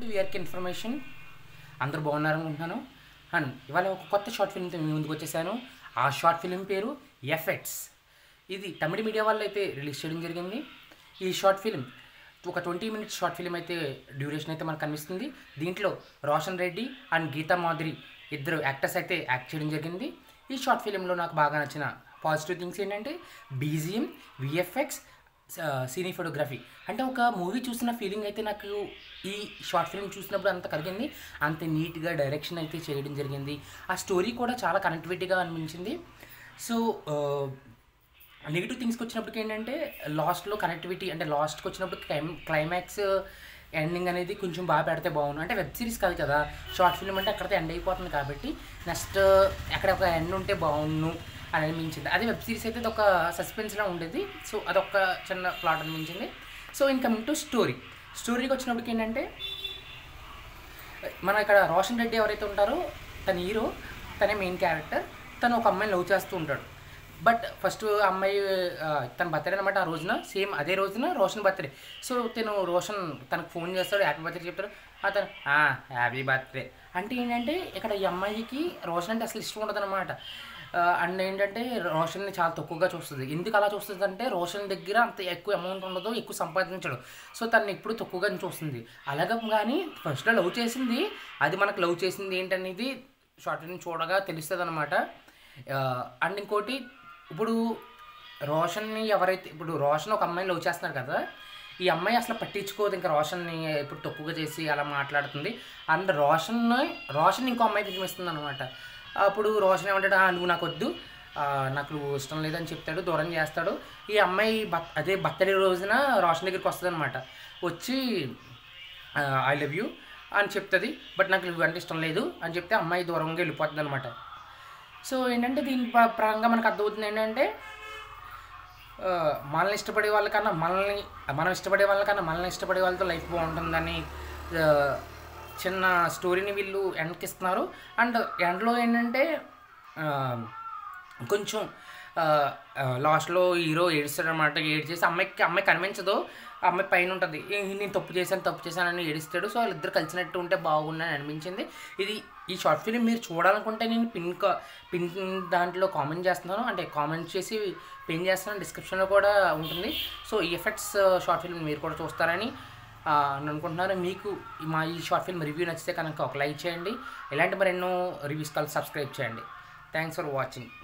to VRK information అందరూ బాగున్నారు అనుకుంటున్నాను అండ్ ఇవాళ ఒక కొత్త షార్ట్ ఫిల్మ్తో మీ ముందుకు వచ్చేసాను ఆ షార్ట్ ఫిల్మ్ పేరు ఎఫెక్ట్స్ ఇది తమిళ మీడియా వాళ్ళు అయితే రిలీజ్ చేయడం జరిగింది ఈ షార్ట్ ఫిల్మ్ ఒక ట్వంటీ మినిట్స్ షార్ట్ ఫిల్మ్ అయితే డ్యూరేషన్ అయితే మనకు కనిపిస్తుంది దీంట్లో రోషన్ రెడ్డి అండ్ గీతా మాధురి ఇద్దరు యాక్టర్స్ అయితే యాక్ట్ చేయడం జరిగింది ఈ షార్ట్ ఫిల్మ్లో నాకు బాగా నచ్చిన పాజిటివ్ థింగ్స్ ఏంటంటే బీజిఎం విఎఫ్ఎక్స్ సినీ ఫోటోగ్రఫీ అంటే ఒక మూవీ చూసిన ఫీలింగ్ అయితే నాకు ఈ షార్ట్ ఫిల్మ్ చూసినప్పుడు అంత కలిగింది అంత నీట్గా డైరెక్షన్ అయితే చేయడం జరిగింది ఆ స్టోరీ కూడా చాలా కనెక్టివిటీగా అనిపించింది సో నెగిటివ్ థింగ్స్కి వచ్చినప్పటికి ఏంటంటే లాస్ట్లో కనెక్టివిటీ అంటే లాస్ట్కి వచ్చినప్పుడు క్లైమ్ క్లైమాక్స్ ఎండింగ్ అనేది కొంచెం బాగా పెడితే బాగుండు అంటే వెబ్ సిరీస్ కాదు కదా షార్ట్ ఫిల్మ్ అంటే అక్కడితో ఎండ్ అయిపోతుంది కాబట్టి నెక్స్ట్ అక్కడ ఒక ఎండ్ ఉంటే బాగుండు అని అనిపించింది అదే వెబ్ సిరీస్ అయితే ఒక సస్పెన్స్లా ఉండేది సో అదొక చిన్న ప్లాట్ అనిపించింది సో ఇన్కమింగ్ టు స్టోరీ స్టోరీకి వచ్చినప్పటికి ఏంటంటే మన ఇక్కడ రోషన్ రెడ్డి ఎవరైతే ఉంటారో తన హీరో తనే మెయిన్ క్యారెక్టర్ తను ఒక అమ్మాయిని లవ్ చేస్తూ ఉంటాడు బట్ ఫస్ట్ అమ్మాయి ఆ, తన బర్త్డే అనమాట ఆ రోజున సేమ్ అదే రోజున రోషన్ బర్త్డే సో తను రోషన్ తనకు ఫోన్ చేస్తాడు హ్యాపీ బర్త్డే చెప్తాడు అతను హ్యాపీ బర్త్డే అంటే ఏంటంటే ఇక్కడ ఈ అమ్మాయికి రోషన్ అంటే అసలు ఇష్టం ఉండదు అనమాట అండ్ ఏంటంటే రోషన్ని చాలా తక్కువగా చూస్తుంది ఎందుకు అలా చూస్తుంది అంటే రోషన్ దగ్గర అంత ఎక్కువ అమౌంట్ ఉండదు ఎక్కువ సంపాదించడు సో తను ఎప్పుడు తక్కువగా చూస్తుంది అలాగే కానీ ఫస్ట్లో లవ్ చేసింది అది మనకు లవ్ చేసింది ఏంటనేది షార్ట్ ఫిల్మ్ చూడగా తెలుస్తుంది అనమాట అండ్ ఇంకోటి ఇప్పుడు రోషన్ని ఎవరైతే ఇప్పుడు రోషన్ ఒక అమ్మాయిని లవ్ చేస్తున్నారు కదా ఈ అమ్మాయి అసలు పట్టించుకోదు ఇంకా రోషన్ని ఇప్పుడు తక్కువగా చేసి అలా మాట్లాడుతుంది అండ్ రోషన్ రోషన్ ఇంకో అమ్మాయి ప్రేమిస్తుంది అనమాట అప్పుడు రోషన్ ఏమంటాడు "ఆ, నువ్వు నాకు వద్దు ఆ, నాకు నువ్వు ఇష్టం లేదని చెప్తాడు దూరం చేస్తాడు ఈ అమ్మాయి బత్ అదే బర్త్డే రోజున రోషన్ దగ్గరికి వస్తుంది అనమాట వచ్చి ఐ లవ్ యూ అని చెప్తుంది బట్ నాకు నువ్వు అంటే ఇష్టం లేదు అని చెప్తే అమ్మాయి దూరంగా వెళ్ళిపోతుంది అనమాట సో ఏంటంటే దీని ప- పరంగా మనకు అర్థమవుతుంది ఏంటంటే ఆ, మనల్ని ఇష్టపడే వాళ్ళకన్నా మనల్ని మనం ఇష్టపడే వాళ్ళకన్నా మనల్ని ఇష్టపడే వాళ్ళతో లైఫ్ బాగుంటుందని ఆ, చిన్న స్టోరీని వీళ్ళు ఎండ్కిస్తున్నారు అండ్ ఎండ్లో ఏంటంటే ఆ, కొంచెం లాస్ట్లో హీరో ఏడుస్తాడు అనమాట ఏడు చేసి అమ్మాయికి అమ్మాయి కనిపించదు ఆ అమ్మాయి పైన ఉంటుంది "ఏ, నేను తప్పు చేశాను తప్పు చేశానని ఏడుస్తాడు సో వాళ్ళిద్దరు కలిసినట్టు ఉంటే బాగుందని అనిపించింది ఇది ఈ షార్ట్ ఫిలిం మీరు చూడాలనుకుంటే నేను పిన్ కా- పిన్ దాంట్లో కామెంట్ చేస్తున్నాను అంటే కామెంట్ చేసి పిన్ చేస్తున్నాను డిస్క్రిప్షన్లో కూడా ఉంటుంది సో ఈ ఎఫెక్ట్స్ షార్ట్ ఫిల్మ్ మీరు కూడా చూస్తారని ఆ, నేను అనుకుంటున్నాను మీకు ఈ మా ఈ షార్ట్ ఫిల్మ్ రివ్యూ నచ్చితే కనుక ఒక లైక్ చేయండి ఇలాంటి మరెన్నో రివ్యూస్ కలిసి సబ్స్క్రైబ్ చేయండి థ్యాంక్స్ ఫర్ వాచింగ్